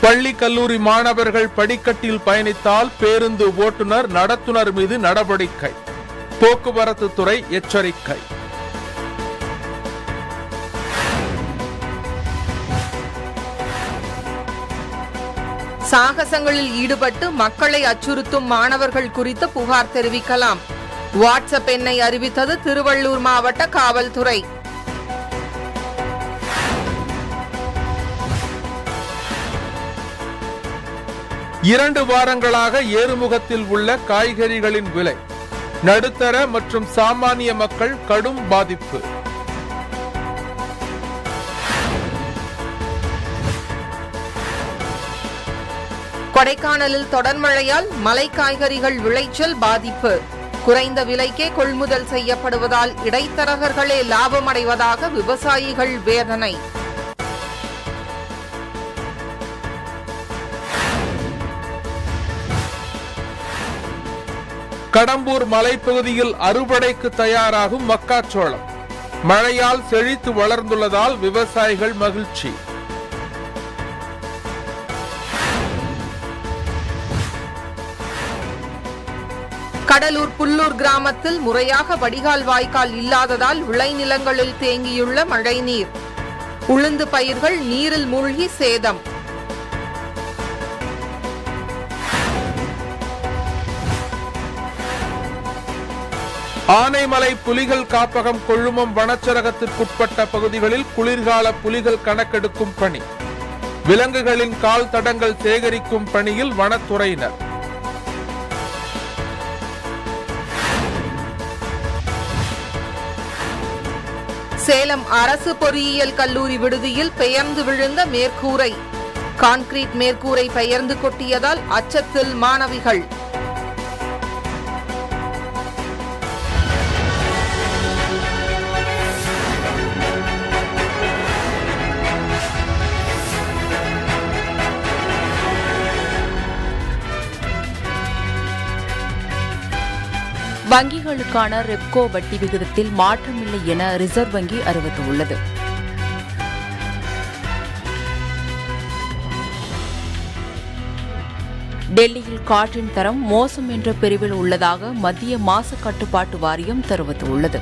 பள்ளி கல்லூரி மாணவர்கள் படிக்கட்டில் பயணித்தால் பேருந்து ஓட்டுநர் நடத்துனர் மீது நடவடிக்கை போக்குவரத்து துறை எச்சரிக்கை சாகசங்களில் ஈடுபட்டு மக்களை அச்சுறுத்தும் மாணவர்கள் குறித்து புகார் தெரிவிக்கலாம் வாட்ஸ்அப் எண்ணை அறிவித்தது திருவள்ளூர் மாவட்ட காவல்துறை இரண்டு வாரங்களாக ஏறுமுகத்தில் உள்ள காய்கறிகளின் விலை நடுத்தர மற்றும் சாமானிய மக்கள் கடும் பாதிப்பு கொடைக்கானலில் தொடர் மழையால் மலை காய்கறிகள் விளைச்சல் பாதிப்பு குறைந்த விலைக்கே கொள்முதல் செய்யப்படுவதால் இடைத்தரகர்களே லாபமடைவதாக விவசாயிகள் வேதனை கடம்பூர் மலைப்பகுதியில் அறுவடைக்கு தயாராகும் மக்காச்சோளம் மழையால் செழித்து வளர்ந்துள்ளதால் விவசாயிகள் மகிழ்ச்சி கடலூர் புல்லூர் கிராமத்தில் முறையாக வடிகால் வாய்க்கால் இல்லாததால் விளைநிலங்களில் தேங்கியுள்ள மழைநீர் உளுந்து பயிர்கள் நீரில் மூழ்கி சேதம் ஆனைமலை புலிகள் காப்பகம் கொள்ளுமம் வனச்சரகத்திற்குட்பட்ட பகுதிகளில் குளிர்கால புலிகள் கணக்கெடுக்கும் பணி விலங்குகளின் கால் தடங்கள் சேகரிக்கும் பணியில் வனத்துறையினர் சேலம் அரசு பொறியியல் கல்லூரி விடுதியில் பெயர்ந்து விழுந்த மேற்கூரை கான்கிரீட் மேற்கூரை பெயர்ந்து கொட்டியதால் அச்சத்தில் மாணவிகள் வங்கிகளுக்கான ரெப்கோ வட்டி விகிதத்தில் மாற்றமில்லை என ரிசர்வ் வங்கி அறிவித்துள்ளது டெல்லியில் காற்றின் தரம் மோசம் என்ற பிரிவில் உள்ளதாக மத்திய மாசு கட்டுப்பாட்டு வாரியம் தெரிவித்துள்ளது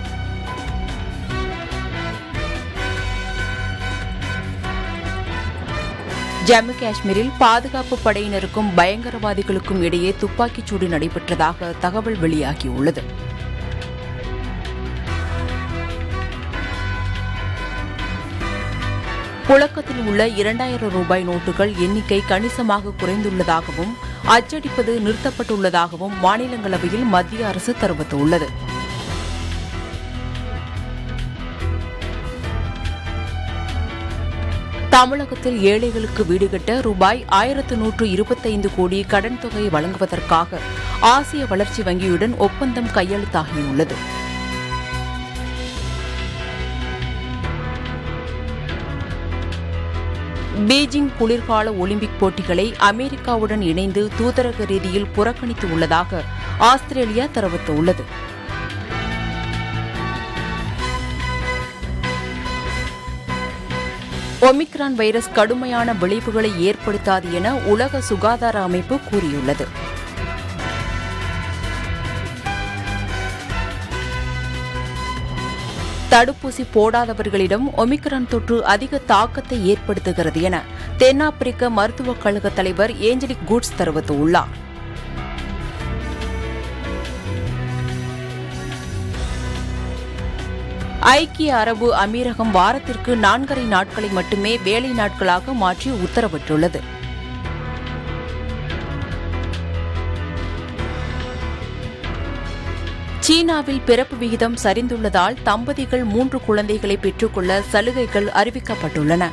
ஜம்மு காஷ்மீரில் பாதுகாப்பு படையினருக்கும் பயங்கரவாதிகளுக்கும் இடையே துப்பாக்கிச் சூடு நடைபெற்றதாக தகவல் வெளியாகியுள்ளது புழக்கத்தில் உள்ள இரண்டாயிரம் ரூபாய் நோட்டுகள் எண்ணிக்கை கணிசமாக குறைந்துள்ளதாகவும் அச்சடிப்பது நிறுத்தப்பட்டுள்ளதாகவும் மாநிலங்களவையில் மத்திய அரசு தெரிவித்துள்ளது தமிழகத்தில் ஏழைகளுக்கு வீடு கட்ட ரூபாய் ஆயிரத்து நூற்று இருபத்தைந்து கோடி கடன் தொகை வழங்குவதற்காக ஆசிய வளர்ச்சி வங்கியுடன் ஒப்பந்தம் கையெழுத்தாகியுள்ளது பீஜிங் குளிர்கால ஒலிம்பிக் போட்டிகளை அமெரிக்காவுடன் இணைந்து தூதரக ரீதியில் புறக்கணித்து உள்ளதாக ஆஸ்திரேலியா தெரிவித்துள்ளது ஒமிக்ரான் வைரஸ் கடுமையான விளைவுகளை ஏற்படுத்தாது என உலக சுகாதார அமைப்பு கூறியுள்ளது தடுப்பூசி போடாதவர்களிடம் ஒமிக்ரான் தொற்று அதிக தாக்கத்தை ஏற்படுத்துகிறது என தென்னாப்பிரிக்க மருத்துவக் கழக தலைவர் ஏஞ்சலிக் கூட்ஸ் தெரிவித்துள்ளார் ஐக்கிய அரபு அமீரகம் வாரத்திற்கு நான்கரை நாட்களை மட்டுமே வேலை நாட்களாக மாற்றி உத்தரவிட்டுள்ளது சீனாவில் பிறப்பு விகிதம் சரிந்துள்ளதால் தம்பதிகள் மூன்று குழந்தைகளை பெற்றுக்கொள்ள சலுகைகள் அறிவிக்கப்பட்டுள்ளன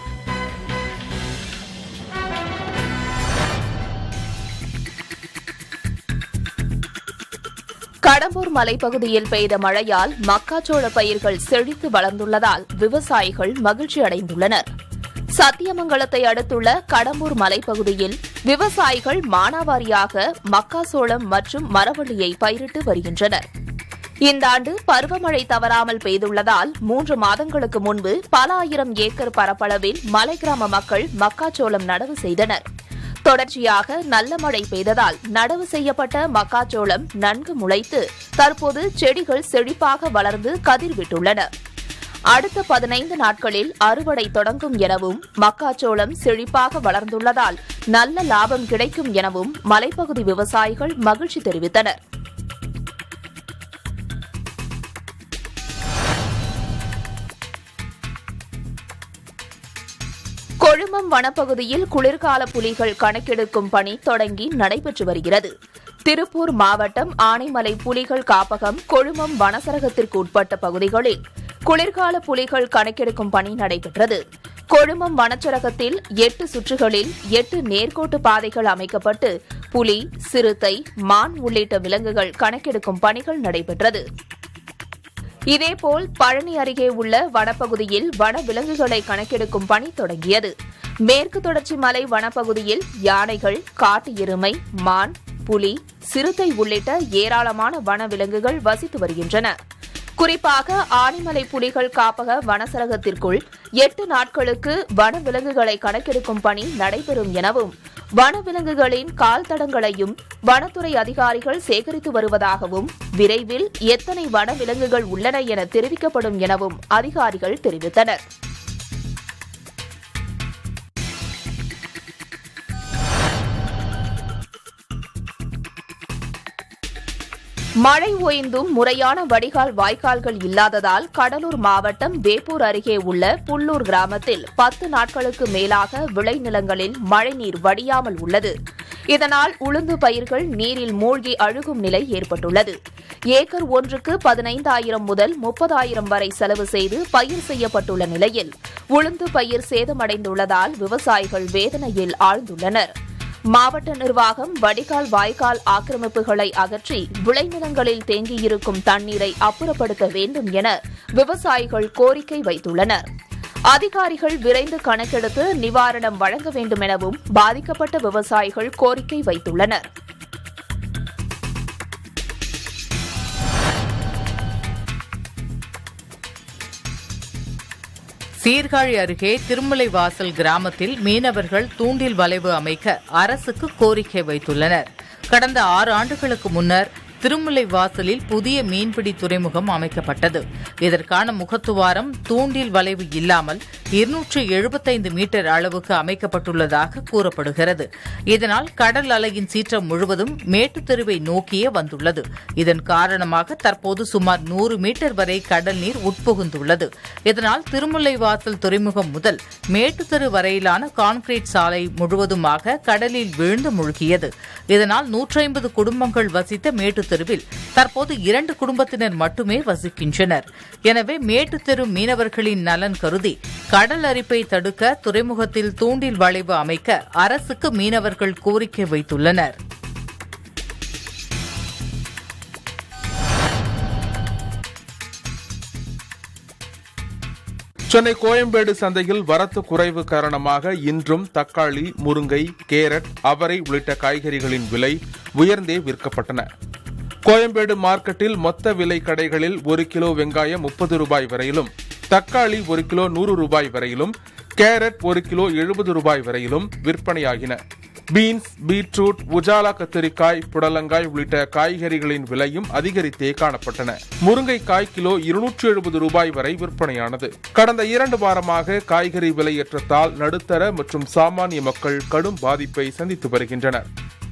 கடம்பூர் மலைப்பகுதியில் பெய்த மழையால் மக்காச்சோள பயிர்கள் செழித்து வளர்ந்துள்ளதால் விவசாயிகள் மகிழ்ச்சி அடைந்துள்ளனர் சத்தியமங்கலத்தை அடுத்துள்ள கடம்பூர் மலைப்பகுதியில் விவசாயிகள் மானாவாரியாக மக்காசோளம் மற்றும் மரவள்ளியை பயிரிட்டு வருகின்றனர் இந்த ஆண்டு பருவமழை தவறாமல் பெய்துள்ளதால் மூன்று மாதங்களுக்கு முன்பு பல ஆயிரம் ஏக்கர் பரப்பளவில் மலை கிராம மக்கள் மக்காச்சோளம் நடவு செய்தனர் தொடர்ச்சியாக நல்ல மழை பெய்ததால் நடவு செய்யப்பட்ட மக்காச்சோளம் நன்கு முளைத்து தற்போது செடிகள் செழிப்பாக வளர்ந்து கதிர் விட்டுள்ளன அடுத்த பதினைந்து நாட்களில் அறுவடை தொடங்கும் எனவும் மக்காச்சோளம் செழிப்பாக வளர்ந்துள்ளதால் நல்ல லாபம் கிடைக்கும் எனவும் மலைப்பகுதி விவசாயிகள் மகிழ்ச்சி தெரிவித்தனர் கொழுமம் வனப்பகுதியில் குளிர்கால புலிகள் கணக்கெடுக்கும் பணி தொடங்கி நடைபெற்று வருகிறது திருப்பூர் மாவட்டம் ஆனைமலை புலிகள் காப்பகம் கொழுமம் வனசரகத்திற்கு உட்பட்ட பகுதிகளில் குளிர்கால புலிகள் கணக்கெடுக்கும் பணி நடைபெற்றது கொழுமம் வனச்சரகத்தில் எட்டு சுற்றுகளில் எட்டு நேர்கோட்டு பாதைகள் அமைக்கப்பட்டு புலி சிறுத்தை மான் உள்ளிட்ட விலங்குகள் கணக்கெடுக்கும் பணிகள் நடைபெற்றது இதேபோல் பழனி அருகே உள்ள வனப்பகுதியில் வன விலங்குகளை கணக்கெடுக்கும் பணி தொடங்கியது மேற்கு தொடர்ச்சி மலை வனப்பகுதியில் யானைகள் காட்டு எருமை மான் புலி சிறுத்தை உள்ளிட்ட ஏராளமான வன விலங்குகள் வசித்து வருகின்றன குறிப்பாக ஆனைமலை புலிகள் காப்பக வனசரகத்திற்குள் எட்டு நாட்களுக்கு வன விலங்குகளை கணக்கெடுக்கும் பணி நடைபெறும் எனவும் வனவிலங்குகளின் கால் தடங்களையும் வனத்துறை அதிகாரிகள் சேகரித்து வருவதாகவும் விரைவில் எத்தனை வனவிலங்குகள் உள்ளன என தெரிவிக்கப்படும் எனவும் அதிகாரிகள் தெரிவித்தனர் மழை ஓய்ந்தும் முறையான வடிகால் வாய்க்கால்கள் இல்லாததால் கடலூர் மாவட்டம் வேப்பூர் அருகே உள்ள புல்லூர் கிராமத்தில் பத்து நாட்களுக்கு மேலாக விளைநிலங்களில் மழைநீர் வடியாமல் உள்ளது இதனால் உளுந்து பயிர்கள் நீரில் மூழ்கி அழுகும் நிலை ஏற்பட்டுள்ளது ஏக்கர் ஒன்றுக்கு பதினைந்தாயிரம் முதல் முப்பதாயிரம் வரை செலவு செய்து பயிர் செய்யப்பட்டுள்ள நிலையில் உளுந்து பயிர் சேதமடைந்துள்ளதால் விவசாயிகள் வேதனையில் ஆழ்ந்துள்ளனா் மாவட்ட நிர்வாகம் வடிகால் வாய்க்கால் ஆக்கிரமிப்புகளை அகற்றி விளைநிலங்களில் தேங்கியிருக்கும் தண்ணீரை அப்புறப்படுத்த வேண்டும் என விவசாயிகள் கோரிக்கை வைத்துள்ளனர் அதிகாரிகள் விரைந்து கணக்கெடுத்து நிவாரணம் வழங்க வேண்டும் எனவும் பாதிக்கப்பட்ட விவசாயிகள் கோரிக்கை வைத்துள்ளனர் சீர்காழி அருகே திருமலைவாசல் கிராமத்தில் மீனவர்கள் தூண்டில் வளைவு அமைக்க அரசுக்கு கோரிக்கை வைத்துள்ளனர் கடந்த ஆறு ஆண்டுகளுக்கு முன்னர் திருமுல்லை வாசலில் புதிய மீன்பிடி துறைமுகம் அமைக்கப்பட்டது இதற்கான முகத்துவாரம் தூண்டில் வளைவு இல்லாமல் இருநூற்று எழுபத்தைந்து மீட்டர் அளவுக்கு அமைக்கப்பட்டுள்ளதாக கூறப்படுகிறது இதனால் கடல் அலையின் சீற்றம் முழுவதும் மேட்டுத்தெருவை நோக்கியே வந்துள்ளது இதன் காரணமாக தற்போது சுமார் நூறு மீட்டர் வரை கடல் நீர் உட்புகுந்துள்ளது இதனால் திருமுல்லை வாசல் துறைமுகம் முதல் மேட்டுத்தெரு வரையிலான கான்கிரீட் சாலை முழுவதுமாக கடலில் விழுந்து மூழ்கியது இதனால் நூற்றி ஐம்பது குடும்பங்கள் வசித்த மேட்டுத்தெருவில் தற்போது இரண்டு குடும்பத்தினர் மட்டுமே வசிக்கின்றனர் எனவே மேட்டுத்தெரு மீனவர்களின் நலன் கருதி கடல் அரிப்பை தடுக்க துறைமுகத்தில் தூண்டில் வளைவு அமைக்க அரசுக்கு மீனவர்கள் கோரிக்கை வைத்துள்ளனர் சென்னை கோயம்பேடு சந்தையில் வரத்து குறைவு காரணமாக இன்றும் தக்காளி முருங்கை கேரட் அவரை உள்ளிட்ட காய்கறிகளின் விலை உயர்ந்தே விற்கப்பட்டன கோயம்பேடு மார்க்கெட்டில் மொத்த விலை கடைகளில் ஒரு கிலோ வெங்காயம் முப்பது ரூபாய் வரையிலும் தக்காளி ஒரு கிலோ நூறு ரூபாய் வரையிலும் கேரட் ஒரு கிலோ எழுபது ரூபாய் வரையிலும் விற்பனையாகின பீன்ஸ் பீட்ரூட் உஜாலா கத்திரிக்காய் புடலங்காய் உள்ளிட்ட காய்கறிகளின் விலையும் அதிகரித்தே காணப்பட்டன முருங்கைக்காய் கிலோ இருநூற்று எழுபது ரூபாய் வரை விற்பனையானது கடந்த இரண்டு வாரமாக காய்கறி விலையேற்றத்தால் நடுத்தர மற்றும் சாமானிய மக்கள் கடும் பாதிப்பை சந்தித்து வருகின்றனர்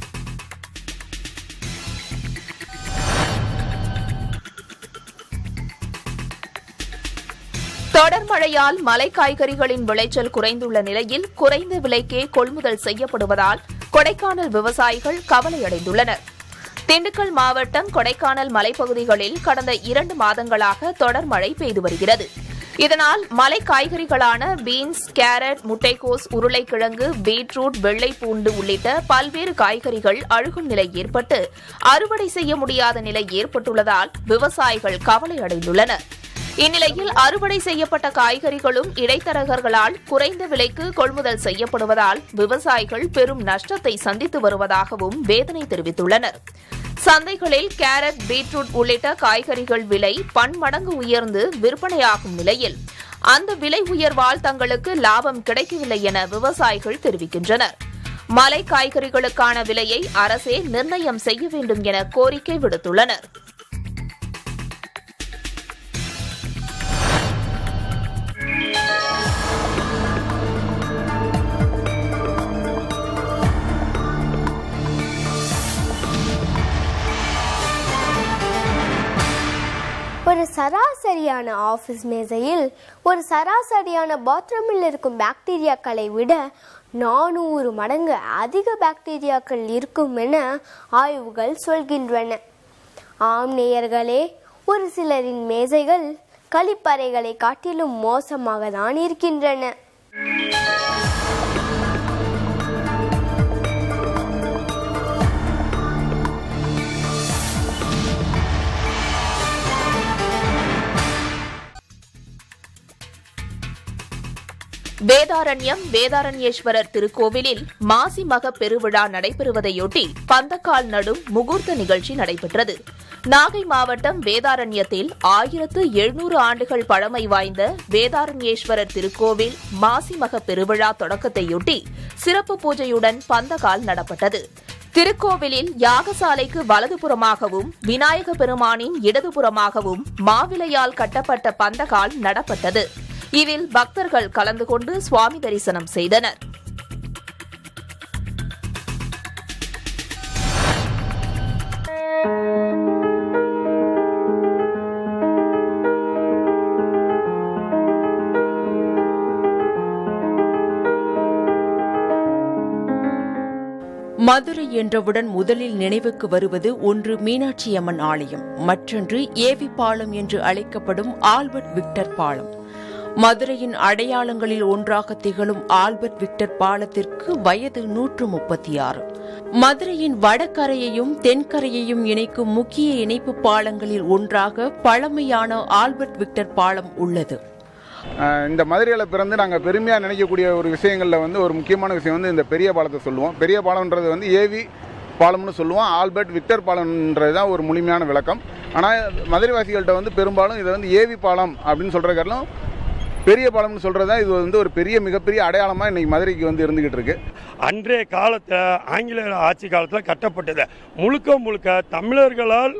தொடர் மழையால் மலை காய்கறிகளின் விளைச்சல் குறைந்துள்ள நிலையில் குறைந்த விலைக்கே கொள்முதல் செய்யப்படுவதால் கொடைக்கானல் விவசாயிகள் கவலையடைந்துள்ளனர் திண்டுக்கல் மாவட்டம் கொடைக்கானல் மலைப்பகுதிகளில் கடந்த இரண்டு மாதங்களாக தொடர் மழை பெய்து வருகிறது இதனால் மலை காய்கறிகளான பீன்ஸ் கேரட் முட்டைக்கோஸ் உருளைக்கிழங்கு பீட்ரூட் வெள்ளை பூண்டு உள்ளிட்ட பல்வேறு காய்கறிகள் அழுகும் நிலை ஏற்பட்டு அறுவடை செய்ய முடியாத நிலை ஏற்பட்டுள்ளதால் விவசாயிகள் கவலை அடைந்துள்ளனர் இந்நிலையில் அறுவடை செய்யப்பட்ட காய்கறிகளும் இடைத்தரகர்களால் குறைந்த விலைக்கு கொள்முதல் செய்யப்படுவதால் விவசாயிகள் பெரும் நஷ்டத்தை சந்தித்து வருவதாகவும் வேதனை தெரிவித்துள்ளனர் சந்தைகளில் கேரட் பீட்ரூட் உள்ளிட்ட காய்கறிகள் விலை பன்மடங்கு உயர்ந்து விற்பனையாகும் நிலையில் அந்த விலை உயர்வால் தங்களுக்கு லாபம் கிடைக்கவில்லை என விவசாயிகள் தெரிவிக்கின்றனர் மலை காய்கறிகளுக்கான விலையை அரசே நிர்ணயம் செய்ய வேண்டும் என கோரிக்கை விடுத்துள்ளனர் ஒரு சராசரியான ஆஃபீஸ் மேசையில் ஒரு சராசரியான பாத்ரூமில் இருக்கும் பாக்டீரியாக்களை விட நானூறு மடங்கு அதிக பாக்டீரியாக்கள் இருக்கும் என ஆய்வுகள் சொல்கின்றன ஆம் நேயர்களே ஒரு சிலரின் மேசைகள் கழிப்பறைகளை காட்டிலும் மோசமாக தான் இருக்கின்றன வேதாரண்யம் வேதாரண்யேஸ்வரர் திருக்கோவிலில் மாசி மக பெருவிழா நடைபெறுவதையொட்டி பந்தக்கால் நடும் முகூர்த்த நிகழ்ச்சி நடைபெற்றது நாகை மாவட்டம் வேதாரண்யத்தில் ஆயிரத்து எழுநூறு ஆண்டுகள் பழமை வாய்ந்த வேதாரண்யேஸ்வரர் திருக்கோவில் மாசி மக பெருவிழா தொடக்கத்தையொட்டி சிறப்பு பூஜையுடன் பந்தக்கால் நடப்பட்டது திருக்கோவிலில் யாகசாலைக்கு வலதுபுறமாகவும் விநாயக பெருமானின் இடதுபுறமாகவும் மாவிலையால் கட்டப்பட்ட பந்தகால் நடப்பட்டது இதில் பக்தர்கள் கலந்து கொண்டு சுவாமி தரிசனம் செய்தனர் மதுரை என்றவுடன் முதலில் நினைவுக்கு வருவது ஒன்று மீனாட்சி அம்மன் ஆலயம் மற்றொன்று ஏவி பாலம் என்று அழைக்கப்படும் ஆல்பர்ட் விக்டர் பாலம் மதுரையின் அடையாளங்களில் ஒன்றாக திகழும் ஆல்பர்ட் விக்டர் பாலத்திற்கு வயது நூற்று முப்பத்தி ஆறு மதுரையின் வடகரையையும் தென்கரையையும் இணைக்கும் முக்கிய இணைப்பு பாலங்களில் ஒன்றாக பழமையான ஆல்பர்ட் விக்டர் பாலம் உள்ளது ஆஹ் இந்த மதுரையில் பிறந்து நாங்கள் பெருமையாக நினைக்கக்கூடிய ஒரு விஷயங்களில் வந்து ஒரு முக்கியமான விஷயம் வந்து இந்த பெரிய பாலத்தை சொல்லுவோம் பெரிய பாலம்ன்றது வந்து ஏவி பாலம்னு சொல்லுவோம் ஆல்பர்ட் விக்டர் பாலம்ன்றது தான் ஒரு முழுமையான விளக்கம் ஆனால் மதுரைவாசிகள்கிட்ட வந்து பெரும்பாலும் இதை வந்து ஏவி பாலம் அப்படின்னு சொல்கிறக்காலும் பெரிய பாலம்னு சொல்கிறது தான் இது வந்து ஒரு பெரிய மிகப்பெரிய அடையாளமாக இன்னைக்கு மதுரைக்கு வந்து இருந்துகிட்டு இருக்கு அன்றைய காலத்தில் ஆங்கிலேயர் ஆட்சி காலத்தில் கட்டப்பட்டது முழுக்க முழுக்க தமிழர்களால்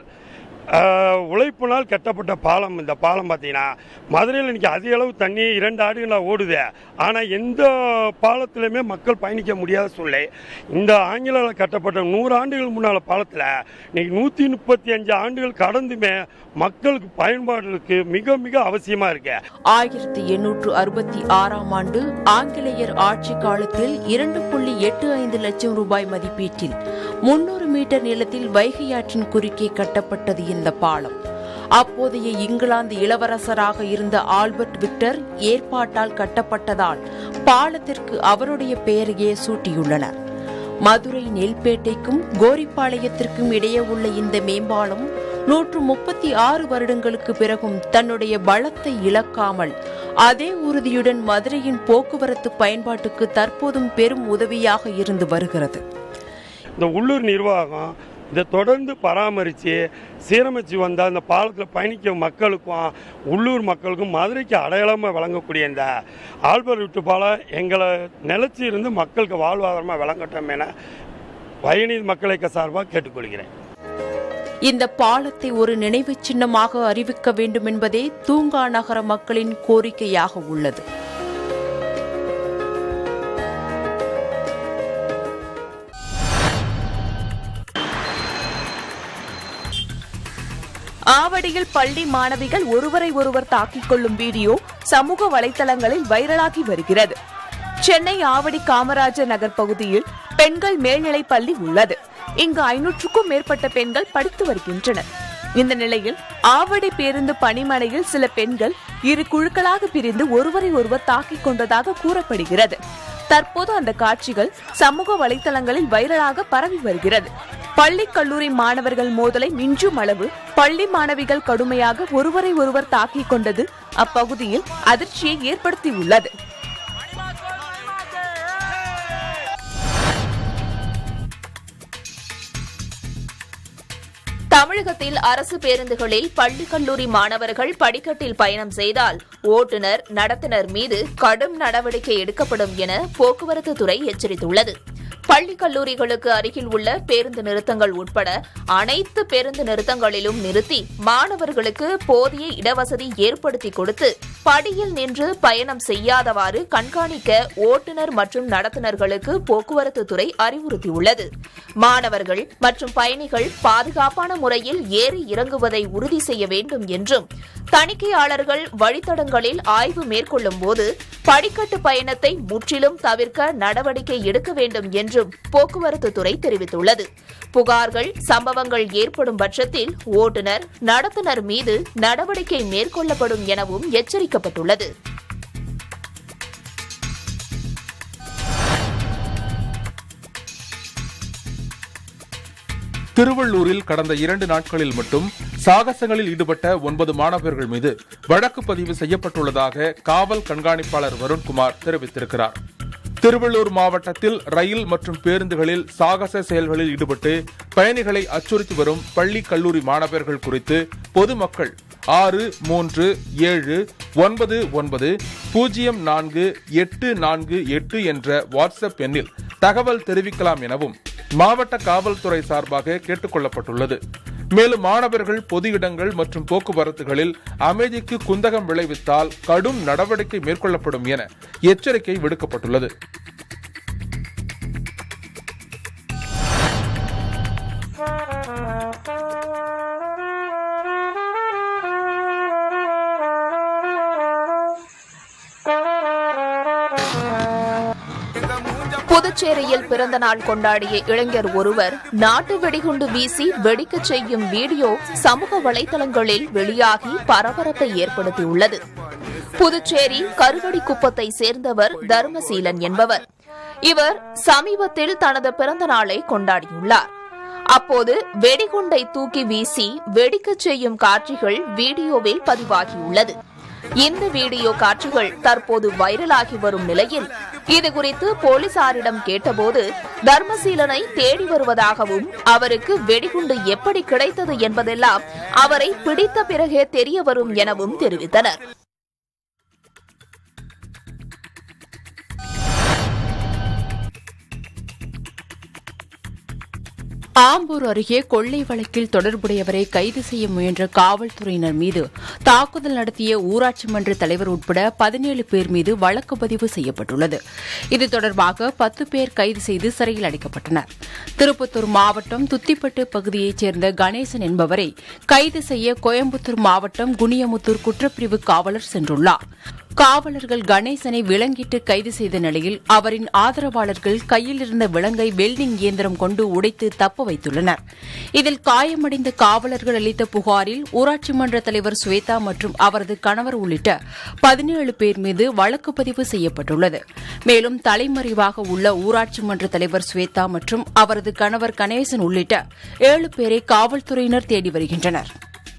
ஆஹ், உழைப்பினால் கட்டப்பட்ட பாலம் இந்த பாலம் பார்த்தீங்கன்னா மதுரையில் இன்னைக்கு அதிக அளவு தண்ணி இரண்டு ஆண்டுகளாக ஓடுது ஆனால் எந்த பாலத்திலுமே மக்கள் பயணிக்க முடியாத சூழ்நிலை இந்த ஆங்கிலேயர் கட்டப்பட்ட நூறு ஆண்டுகள் முன்னால் பாலத்தில் இன்னைக்கு நூற்றி முப்பத்தி அஞ்சு ஆண்டுகள் கடந்துமே மக்களுக்கு பயன்பாடுகளுக்கு மிக மிக அவசியமாக இருக்கு ஆயிரத்தி எண்ணூற்று அறுபத்தி ஆறாம் ஆண்டு ஆங்கிலேயர் ஆட்சி காலத்தில் இரண்டு புள்ளி எட்டு ஐந்து லட்சம் ரூபாய் மதிப்பீட்டில் முன்னூறு மீட்டர் நீளத்தில் வைகை ஆற்றின் குறுக்கே கட்டப்பட்டது இந்த பாலம் அப்போதைய இங்கிலாந்து இளவரசராக இருந்த ஆல்பர்ட் விக்டர் ஏற்பாட்டால் கட்டப்பட்டதால் பாலத்திற்கு அவருடைய பெயரையே சூட்டியுள்ளனர் மதுரை நெல்பேட்டைக்கும் கோரிப்பாளையத்திற்கும் இடையே உள்ள இந்த மேம்பாலம் நூற்று முப்பத்தி ஆறு வருடங்களுக்கு பிறகும் தன்னுடைய பலத்தை இழக்காமல் அதே உறுதியுடன் மதுரையின் போக்குவரத்து பயன்பாட்டுக்கு தற்போதும் பெரும் உதவியாக இருந்து வருகிறது இந்த உள்ளூர் நிர்வாகம் இதை தொடர்ந்து பராமரித்து சீரமைச்சு வந்தால் இந்த பாலத்தில் பயணிக்கும் மக்களுக்கும் உள்ளூர் மக்களுக்கும் மதுரைக்கு அடையாளமாக வழங்கக்கூடிய இந்த ஆல்பர் விட்டு பாலம் எங்களை நிலச்சி இருந்து மக்களுக்கு வாழ்வாதாரமாக வழங்கட்டும் என பயணி மக்களுக்கு சார்பாக கேட்டுக்கொள்கிறேன் இந்த பாலத்தை ஒரு நினைவுச் சின்னமாக அறிவிக்க வேண்டும் என்பதே தூங்கா நகர மக்களின் கோரிக்கையாக உள்ளது ஆவடியில் பள்ளி மாணவிகள் ஒருவரை ஒருவர் தாக்கிக் கொள்ளும் வீடியோ சமூக வலைதளங்களில் வைரலாகி வருகிறது சென்னை ஆவடி காமராஜர் நகர் பகுதியில் பெண்கள் மேல்நிலைப் பள்ளி உள்ளது இங்கு ஐநூற்றுக்கும் மேற்பட்ட பெண்கள் படித்து வருகின்றனர் இந்த நிலையில் ஆவடி பேருந்து பணிமனையில் சில பெண்கள் இரு குழுக்களாக பிரிந்து ஒருவரை ஒருவர் தாக்கிக் கொண்டதாக கூறப்படுகிறது தற்போது அந்த காட்சிகள் சமூக வலைதளங்களில் வைரலாக பரவி வருகிறது பள்ளி கல்லூரி மாணவர்கள் மோதலை மிஞ்சும் அளவு பள்ளி மாணவிகள் கடுமையாக ஒருவரை ஒருவர் தாக்கிக் கொண்டது அப்பகுதியில் அதிர்ச்சியை ஏற்படுத்தியுள்ளது தமிழகத்தில் அரசு பேருந்துகளில் பள்ளி கல்லூரி மாணவர்கள் படிக்கட்டில் பயணம் செய்தால் ஓட்டுநர் நடத்துனர் மீது கடும் நடவடிக்கை எடுக்கப்படும் என போக்குவரத்து துறை எச்சரித்துள்ளது பள்ளி கல்லூரிகளுக்கு அருகில் உள்ள பேருந்து நிறுத்தங்கள் உட்பட அனைத்து பேருந்து நிறுத்தங்களிலும் நிறுத்தி மாணவர்களுக்கு போதிய இடவசதி ஏற்படுத்தி கொடுத்து படியில் நின்று பயணம் செய்யாதவாறு கண்காணிக்க ஓட்டுநர் மற்றும் நடத்துனர்களுக்கு போக்குவரத்து துறை அறிவுறுத்தியுள்ளது மாணவர்கள் மற்றும் பயணிகள் பாதுகாப்பான முறையில் ஏறி இறங்குவதை உறுதி செய்ய வேண்டும் என்றும் தணிக்கையாளர்கள் வழித்தடங்களில் ஆய்வு மேற்கொள்ளும் போது படிக்கட்டு பயணத்தை முற்றிலும் தவிர்க்க நடவடிக்கை எடுக்க வேண்டும் என்றும் போக்குவரத்து துறை தெரிவித்துள்ளது புகார்கள் சம்பவங்கள் ஏற்படும் பட்சத்தில் ஓட்டுநர் நடத்துனர் மீது நடவடிக்கை மேற்கொள்ளப்படும் எனவும் எச்சரிக்கப்பட்டுள்ளது திருவள்ளூரில் கடந்த இரண்டு நாட்களில் மட்டும் சாகசங்களில் ஈடுபட்ட ஒன்பது மாணவர்கள் மீது வழக்கு பதிவு செய்யப்பட்டுள்ளதாக காவல் கண்காணிப்பாளர் வருண்குமார் தெரிவித்திருக்கிறார் திருவள்ளூர் மாவட்டத்தில் ரயில் மற்றும் பேருந்துகளில் சாகச செயல்களில் ஈடுபட்டு பயணிகளை அச்சுறுத்தி வரும் பள்ளி கல்லூரி மாணவர்கள் குறித்து பொதுமக்கள் ஆறு மூன்று ஏழு ஒன்பது ஒன்பது பூஜ்ஜியம் நான்கு எட்டு நான்கு எட்டு என்ற வாட்ஸ்அப் எண்ணில் தகவல் தெரிவிக்கலாம் எனவும் மாவட்ட காவல்துறை சார்பாக கேட்டுக் கொள்ளப்பட்டுள்ளது மேலும் மாணவர்கள் பொது இடங்கள் மற்றும் போக்குவரத்துகளில் அமைதிக்கு குந்தகம் விளைவித்தால் கடும் நடவடிக்கை மேற்கொள்ளப்படும் என எச்சரிக்கை விடுக்கப்பட்டுள்ளது புதுச்சேரியில் பிறந்த நாள் கொண்டாடிய இளைஞர் ஒருவர் நாட்டு வெடிகுண்டு வீசி வெடிக்கச் செய்யும் வீடியோ சமூக வலைதளங்களில் வெளியாகி பரபரப்பை ஏற்படுத்தியுள்ளது புதுச்சேரி கருவடிக்குப்பத்தை சேர்ந்தவர் தர்மசீலன் என்பவர் இவர் சமீபத்தில் தனது பிறந்த நாளை கொண்டாடியுள்ளார் அப்போது வெடிகுண்டை தூக்கி வீசி வெடிக்கச் செய்யும் காட்சிகள் வீடியோவில் பதிவாகியுள்ளது இந்த வீடியோ காட்சிகள் தற்போது வைரலாகி வரும் நிலையில் இதுகுறித்து போலீசாரிடம் கேட்டபோது தர்மசீலனை தேடி வருவதாகவும் அவருக்கு வெடிகுண்டு எப்படி கிடைத்தது என்பதெல்லாம் அவரை பிடித்த பிறகே தெரிய வரும் எனவும் தெரிவித்தனர் ஆம்பூர் அருகே கொள்ளை வழக்கில் தொடர்புடையவரை கைது செய்ய முயன்ற காவல்துறையினர் மீது தாக்குதல் நடத்திய ஊராட்சி மன்ற தலைவர் உட்பட பதினேழு பேர் மீது வழக்கு பதிவு செய்யப்பட்டுள்ளது இது தொடர்பாக பத்து பேர் கைது செய்து சிறையில் அடைக்கப்பட்டனர் திருப்பத்தூர் மாவட்டம் துத்திப்பட்டு பகுதியைச் சேர்ந்த கணேசன் என்பவரை கைது செய்ய கோயம்புத்தூர் மாவட்டம் குனியமுத்தூர் குற்றப்பிரிவு காவலர் சென்றுள்ளார் காவலர்கள் கணேசனை விலங்கிட்டு கைது செய்த நிலையில் அவரின் ஆதரவாளர்கள் கையில் இருந்த விலங்கை வெல்டிங் இயந்திரம் கொண்டு உடைத்து தப்ப வைத்துள்ளனர் இதில் காயமடைந்த காவலர்கள் அளித்த புகாரில் ஊராட்சி மன்ற தலைவர் ஸ்வேதா மற்றும் அவரது கணவர் உள்ளிட்ட பதினேழு பேர் மீது வழக்கு பதிவு செய்யப்பட்டுள்ளது மேலும் தலைமறைவாக உள்ள ஊராட்சி மன்ற தலைவர் ஸ்வேதா மற்றும் அவரது கணவர் கணேசன் உள்ளிட்ட ஏழு பேரை காவல்துறையினர் தேடி வருகின்றனர்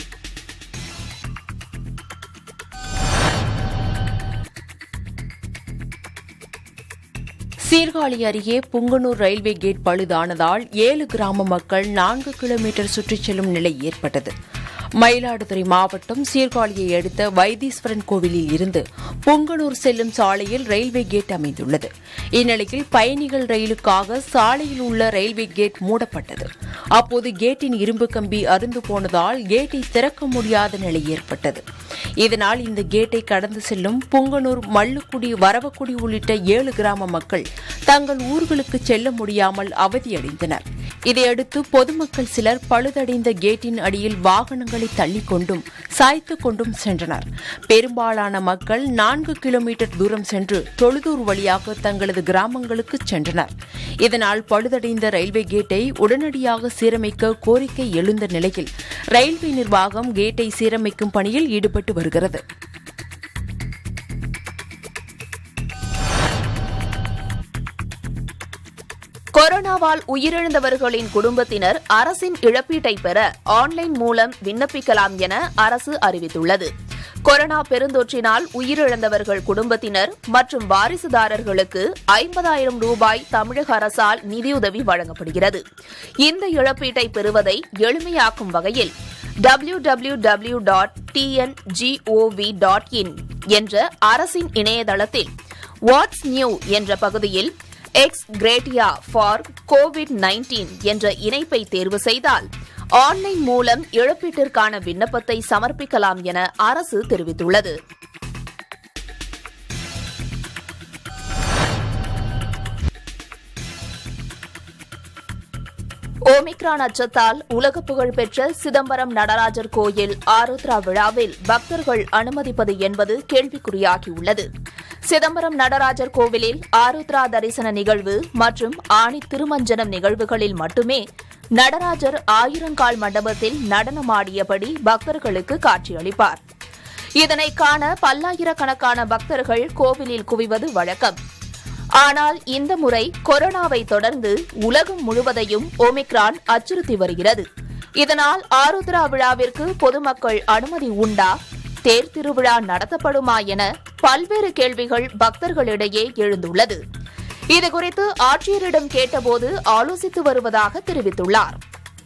சீர்காழி அருகே புங்கனூர் ரயில்வே கேட் பழுதானதால் ஏழு கிராம மக்கள் நான்கு கிலோமீட்டர் சுற்றிச் செல்லும் நிலை ஏற்பட்டது மயிலாடுதுறை மாவட்டம் சீர்காழியை அடுத்த வைத்தீஸ்வரன் கோவிலில் இருந்து புங்கனூர் செல்லும் சாலையில் ரயில்வே கேட் அமைந்துள்ளது இந்நிலையில் பயணிகள் ரயிலுக்காக சாலையில் உள்ள ரயில்வே கேட் மூடப்பட்டது அப்போது கேட்டின் இரும்பு கம்பி அருந்து போனதால் கேட்டை திறக்க முடியாத நிலை ஏற்பட்டது இதனால் இந்த கேட்டை கடந்து செல்லும் புங்கனூர் மல்லுக்குடி வரவக்குடி உள்ளிட்ட ஏழு கிராம மக்கள் தங்கள் ஊர்களுக்கு செல்ல முடியாமல் அவதியடைந்தனர் இதையடுத்து பொதுமக்கள் சிலர் பழுதடைந்த கேட்டின் அடியில் வாகனங்களை தள்ளிக்கொண்டும் சாய்த்துக் கொண்டும் சென்றனர் பெரும்பாலான மக்கள் நான்கு கிலோமீட்டர் தூரம் சென்று தொழுதூர் வழியாக தங்களது கிராமங்களுக்கு சென்றனர் இதனால் பழுதடைந்த ரயில்வே கேட்டை உடனடியாக சீரமைக்க கோரிக்கை எழுந்த நிலையில் ரயில்வே நிர்வாகம் கேட்டை சீரமைக்கும் பணியில் ஈடுபட்டு வருகிறது கொரோனாவால் உயிரிழந்தவர்களின் குடும்பத்தினர் அரசின் இழப்பீட்டை பெற ஆன்லைன் மூலம் விண்ணப்பிக்கலாம் என அரசு அறிவித்துள்ளது கொரோனா பெருந்தொற்றினால் உயிரிழந்தவர்கள் குடும்பத்தினர் மற்றும் வாரிசுதாரர்களுக்கு ஐம்பதாயிரம் ரூபாய் தமிழக அரசால் நிதியுதவி வழங்கப்படுகிறது இந்த இழப்பீட்டை பெறுவதை எளிமையாக்கும் வகையில் W W W dot T N G O V dot in என்ற அரசின் இணையதளத்தில் வாட்ஸ் நியூ என்ற பகுதியில் ex gratia for COVID nineteen என்ற இணைப்பை தேர்வு செய்தால் ஆன்லைன் மூலம் இழப்பீட்டிற்கான விண்ணப்பத்தை சமர்ப்பிக்கலாம் என அரசு தெரிவித்துள்ளது ஓமிக்ரான் அச்சத்தால் உலக புகழ்பெற்ற சிதம்பரம் நடராஜர் கோயில் ஆருத்ரா விழாவில் பக்தர்கள் அனுமதிப்பது என்பது கேள்விக்குறியாகியுள்ளது சிதம்பரம் நடராஜர் கோவிலில் ஆருத்ரா தரிசன நிகழ்வு மற்றும் ஆணி திருமஞ்சனம் நிகழ்வுகளில் மட்டுமே நடராஜர் ஆயிரங்கால் மண்டபத்தில் நடனமாடியபடி பக்தர்களுக்கு காட்சியளிப்பார் இதனை காண பல்லாயிரக்கணக்கான பக்தர்கள் கோவிலில் குவிவது வழக்கம் ஆனால் இந்த முறை கொரோனாவை தொடர்ந்து உலகம் முழுவதையும் ஒமிக்ரான் அச்சுறுத்தி வருகிறது இதனால் ஆருத்ரா விழாவிற்கு பொதுமக்கள் அனுமதி உண்டா தேர் திருவிழா நடத்தப்படுமா என பல்வேறு கேள்விகள் பக்தர்களிடையே எழுந்துள்ளது இதுகுறித்து ஆட்சியரிடம் கேட்டபோது ஆலோசித்து வருவதாக தெரிவித்துள்ளார்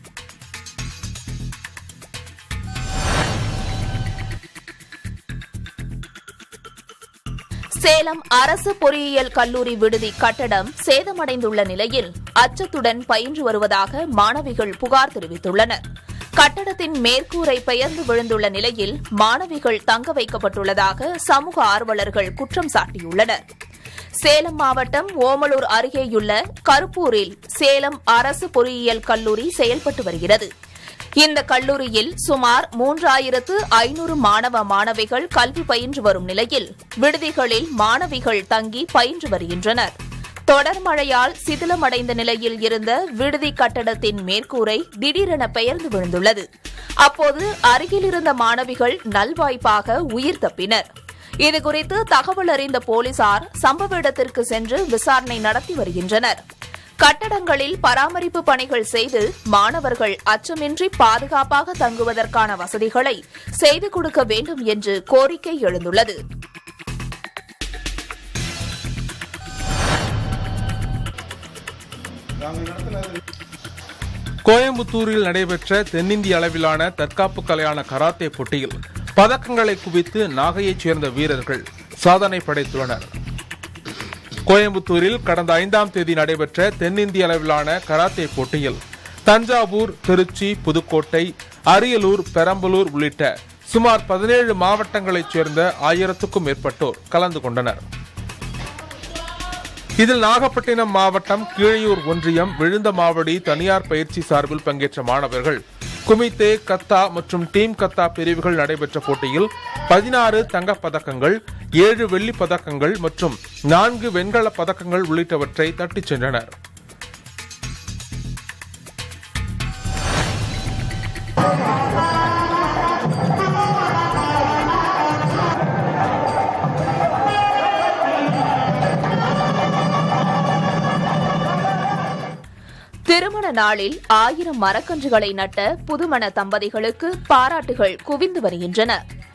சேலம் அரசு பொறியியல் கல்லூரி விடுதி கட்டடம் சேதமடைந்துள்ள நிலையில் அச்சத்துடன் பயின்று வருவதாக மாணவிகள் புகார் தெரிவித்துள்ளனர் கட்டடத்தின் மேற்கூரை பெயர்ந்து விழுந்துள்ள நிலையில் மாணவிகள் தங்க வைக்கப்பட்டுள்ளதாக சமூக ஆர்வலர்கள் குற்றம் சாட்டியுள்ளனர் சேலம் மாவட்டம் ஓமலூர் அருகேயுள்ள கருப்பூரில் சேலம் அரசு பொறியியல் கல்லூரி செயல்பட்டு வருகிறது இந்த கல்லூரியில் சுமார் மூன்றாயிரத்து ஐநூறு மாணவ மாணவிகள் கல்வி பயின்று வரும் நிலையில் விடுதிகளில் மாணவிகள் தங்கி பயின்று வருகின்றனர் தொடர் மழையால் சிதிலமடைந்த நிலையில் இருந்த விடுதி கட்டடத்தின் மேற்கூரை திடீரென பெயர்ந்து விழுந்துள்ளது அப்போது அருகில் இருந்த மாணவிகள் நல்வாய்ப்பாக உயிர் தப்பினர் இதுகுறித்து தகவல் அறிந்த போலீசார் சம்பவ இடத்திற்கு சென்று விசாரணை நடத்தி வருகின்றனர் கட்டடங்களில் பராமரிப்பு பணிகள் செய்து மாணவர்கள் அச்சமின்றி பாதுகாப்பாக தங்குவதற்கான வசதிகளை செய்து கொடுக்க வேண்டும் என்று கோரிக்கை எழுந்துள்ளது கோயம்புத்தூரில் நடைபெற்ற தென்னிந்திய அளவிலான தற்காப்பு கலையான கராத்தே போட்டியில் பதக்கங்களை குவித்து நாகையைச் சேர்ந்த வீரர்கள் சாதனை படைத்துள்ளனர் கோயம்புத்தூரில் கடந்த ஐந்தாம் தேதி நடைபெற்ற தென்னிந்திய அளவிலான கராத்தே போட்டியில் தஞ்சாவூர் திருச்சி புதுக்கோட்டை அரியலூர் பெரம்பலூர் உள்ளிட்ட சுமார் பதினேழு மாவட்டங்களைச் சேர்ந்த ஆயிரத்துக்கும் மேற்பட்டோர் கலந்து கொண்டனர் இதில் நாகப்பட்டினம் மாவட்டம் கீழையூர் ஒன்றியம் விழுந்தமாவடி தனியார் பயிற்சி சார்பில் பங்கேற்ற மாணவர்கள் குமித்தே கத்தா மற்றும் டீம் கத்தா பிரிவுகள் நடைபெற்ற போட்டியில் பதினாறு தங்கப் பதக்கங்கள் ஏழு வெள்ளிப் பதக்கங்கள் மற்றும் நான்கு வெண்கலப் பதக்கங்கள் உள்ளிட்டவற்றை தட்டிச் சென்றனர் திருமண நாளில் ஆயிரம் மரக்கன்றுகளை நட்ட புதுமண தம்பதிகளுக்கு பாராட்டுகள் குவிந்து வருகின்றன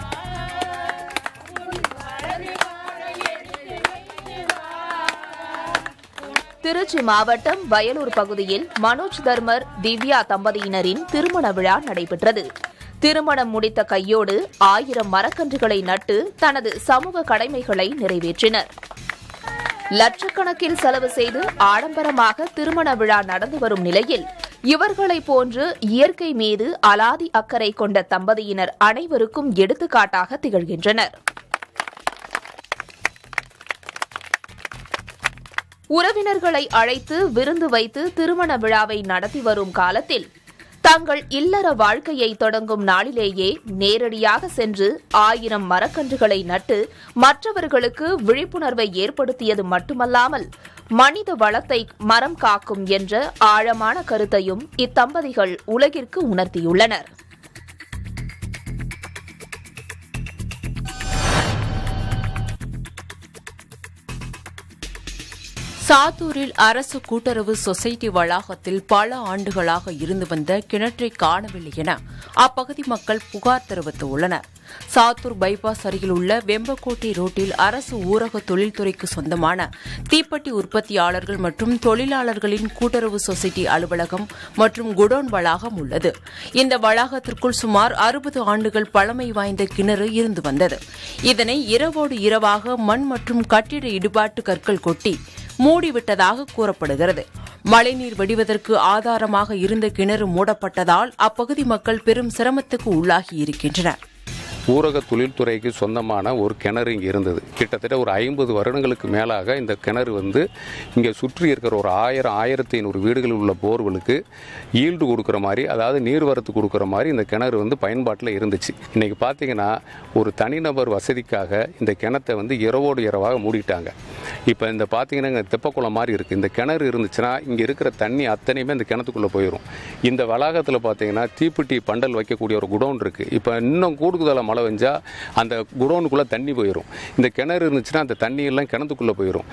திருச்சி மாவட்டம் வயலூர் பகுதியில் மனோஜ் தர்மர் திவ்யா தம்பதியினரின் திருமண விழா நடைபெற்றது திருமணம் முடித்த கையோடு ஆயிரம் மரக்கன்றுகளை நட்டு தனது சமூக கடமைகளை நிறைவேற்றினர் லட்சக்கணக்கில் செலவு செய்து ஆடம்பரமாக திருமண விழா நடந்து வரும் நிலையில் இவர்களைப் போன்று இயற்கை மீது அலாதி அக்கறை கொண்ட தம்பதியினர் அனைவருக்கும் எடுத்துக்காட்டாக திகழ்கின்றனர் உறவினர்களை அழைத்து விருந்து வைத்து திருமண விழாவை நடத்தி வரும் காலத்தில் தங்கள் இல்லற வாழ்க்கையை தொடங்கும் நாளிலேயே நேரடியாக சென்று ஆயிரம் மரக்கன்றுகளை நட்டு மற்றவர்களுக்கு விழிப்புணர்வை ஏற்படுத்தியது மட்டுமல்லாமல் மனித வளத்தை மரம் காக்கும் என்ற ஆழமான கருத்தையும் இத்தம்பதிகள் உலகிற்கு உணர்த்தியுள்ளனர் சாத்தூரில் அரசு கூட்டுறவு சொசைட்டி வளாகத்தில் பல ஆண்டுகளாக இருந்து வந்த கிணற்றை காணவில்லை என அப்பகுதி மக்கள் புகார் தெரிவித்துள்ளனர் சாத்தூர் பைபாஸ் அருகில் உள்ள வெம்பக்கோட்டை ரோட்டில் அரசு ஊரக தொழில்துறைக்கு சொந்தமான தீப்பெட்டி உற்பத்தியாளர்கள் மற்றும் தொழிலாளர்களின் கூட்டுறவு சொசைட்டி அலுவலகம் மற்றும் குடோன் வளாகம் உள்ளது இந்த வளாகத்திற்குள் சுமார் அறுபது ஆண்டுகள் பழமை வாய்ந்த கிணறு இருந்து வந்தது இதனை இரவோடு இரவாக மண் மற்றும் கட்டிட இடுபாட்டு கற்கள் கொட்டி மூடிவிட்டதாக கூறப்படுகிறது மழைநீர் வடிவதற்கு ஆதாரமாக இருந்த கிணறு மூடப்பட்டதால் அப்பகுதி மக்கள் பெரும் சிரமத்துக்கு உள்ளாகி இருக்கின்றனர் ஊரக தொழில்துறைக்கு சொந்தமான ஒரு கிணறு இங்கே இருந்தது கிட்டத்தட்ட ஒரு ஐம்பது வருடங்களுக்கு மேலாக இந்த கிணறு வந்து இங்கே சுற்றி இருக்கிற ஒரு ஆயிரம் ஆயிரத்தி ஐநூறு வீடுகளில் உள்ள போர்களுக்கு ஈல்டு கொடுக்குற மாதிரி அதாவது நீர்வரத்து கொடுக்குற மாதிரி இந்த கிணறு வந்து பயன்பாட்டில் இருந்துச்சு இன்றைக்கி பார்த்தீங்கன்னா ஒரு தனிநபர் வசதிக்காக இந்த கிணத்தை வந்து இரவோடு இரவாக மூடிட்டாங்க இப்போ இந்த பார்த்தீங்கன்னா இங்கே தெப்பக்குளம் மாதிரி இருக்குது இந்த கிணறு இருந்துச்சுன்னா இங்கே இருக்கிற தண்ணி அத்தனையுமே இந்த கிணத்துக்குள்ளே போயிடும் இந்த வளாகத்தில் பார்த்தீங்கன்னா தீப்பெட்டி பண்டல் வைக்கக்கூடிய ஒரு குடோன் இருக்குது இப்போ இன்னும் கூடுதலாக மழை பெஞ்சா அந்த குடோனுக்குள்ளே தண்ணி போயிடும் இந்த கிணறு இருந்துச்சுன்னா அந்த தண்ணி எல்லாம் கிணத்துக்குள்ளே போயிடும்